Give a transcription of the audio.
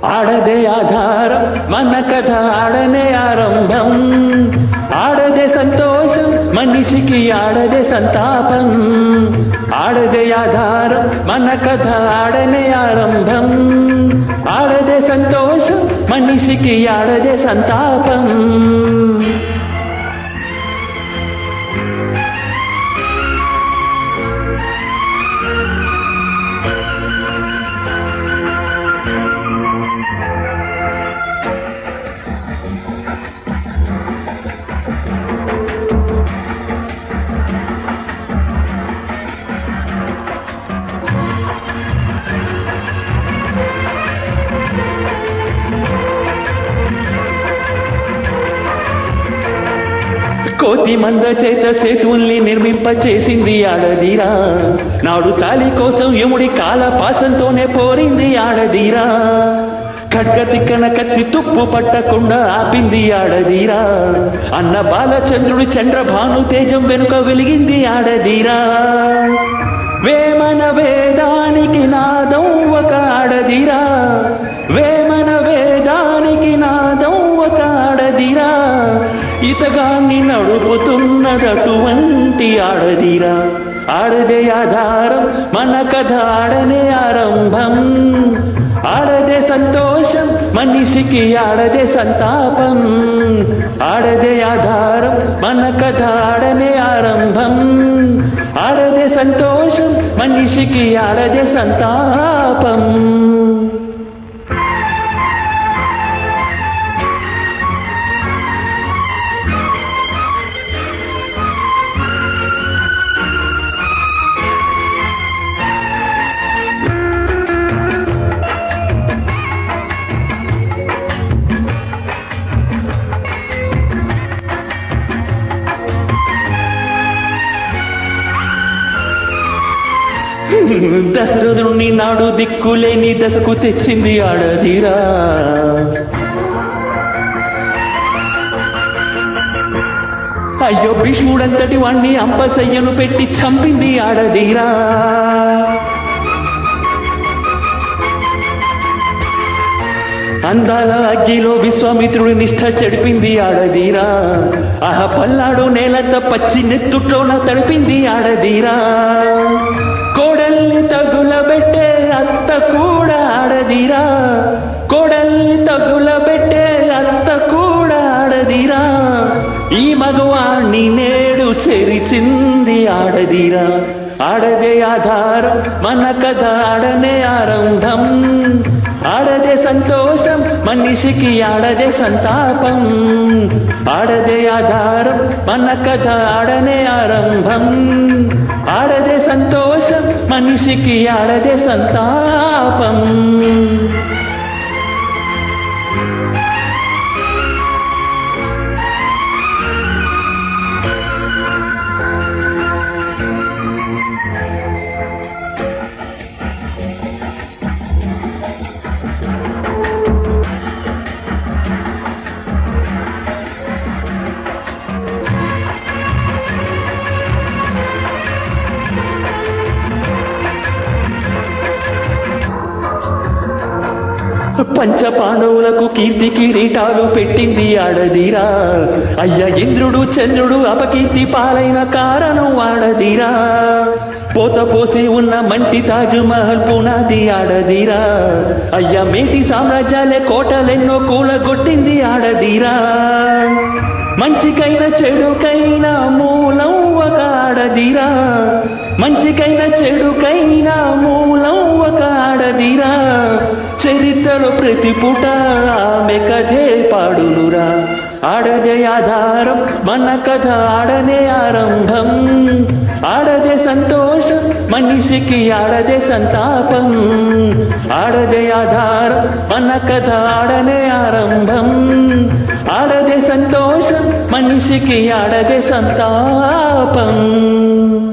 ఆడదే ఆధారం మన కథ ఆడనే ఆరంభం ఆడదే సంతోషం మనిషికి ఆడదే సంతాపం ఆడదే ఆధారం మన కథ ఆడనే ఆరంభం ఆడదే సంతోషం మనిషికి ఆడదే సంతాపం కోతి మంద చేత సేతుల్ని నిర్మింప చేసింది ఆడదీరా నాడు తాలి కోసం యముడి కాల పాసంతోనే పోరింది ఆడదీరా ఖడ్గ తిక్కన కత్తి తుప్పు పట్టకుండా ఆపింది ఆడదీరా అన్న బాలచంద్రుడు చంద్రభాను తేజం వెనుక వెలిగింది ఆడదీరా వేమన వేదానికి నాదం ఒక ఆడదీరా వేమన వేదానికి నాదం ఒక ఆడదిరా ఇతగాన్ని నడుపుతున్నదటువంటి ఆడదిరా ఆడదే ఆధారం మన కథ ఆడనే ఆరంభం ఆడదే సంతోషం మనిషికి ఆడదే సంతాపం ఆడదే ఆధారం మన కథ ఆడనే ఆరంభం ఆడదే సంతోషం మనిషికి ఆడదే సంతాపం దశరథుని నాడు దిక్కులేని దశకు తెచ్చింది ఆడదిరా అయ్యో భీష్ముడంతటి వాణ్ణి అంపసయ్యను పెట్టి చంపింది ఆడదిరా అందాల అగ్గిలో విశ్వామిత్రుడి నిష్ఠ చెడిపింది ఆడదీరా ఆహ పల్లాడు నేలంత పచ్చి నెత్తుట్లోన తడిపింది ఆడదీరా కోడల్ని తగులబెట్టే అత్త కూడా ఆడదీరా కోడల్ని తగులబెట్టే అత్త కూడా ఆడదీరా ఈ మగవాణ్ణి నేడు చెరిచింది ఆడదీరా ఆడదే ఆధారం మన కథ ఆడనే ఆరంభం ఆడదే సంతోషం మనిషికి ఆడదే సంతాపం ఆడదే ఆధారం మన కథ ఆడనే ఆరంభం ఆడదే సంతోషం మనిషికి ఆడదే సంతాపం పంచ పాండవులకు కీర్తి కిరీటాలు పెట్టింది ఆడదిరా అయ్య ఇంద్రుడు చంద్రుడు అపకీర్తి పాలైన కారణం ఆడదిరా పోత పోసి ఉన్న మంటి తాజు మహల్ పునాది ఆడదిరా అయ్య మేటి సామ్రాజ్యాలే కోటలెన్నో కూలగొట్టింది ఆడదిరా మంచికైన చెడుకైన మూలం ఒక ఆడదిరా మంచికైన చెడుకైన మూలం ఒక ఆడదిరా చరిత్రలో ప్రతి పుట ఆమె కథే పాడునురా ఆడదే ఆధారం మన కథ ఆడనే ఆరంభం ఆడదే సంతోషం మనిషికి ఆడదే సంతాపం ఆడదే ఆధారం మన కథ ఆడనే ఆరంభం ఆడదే సంతోషం మనిషికి ఆడదే సంతాపం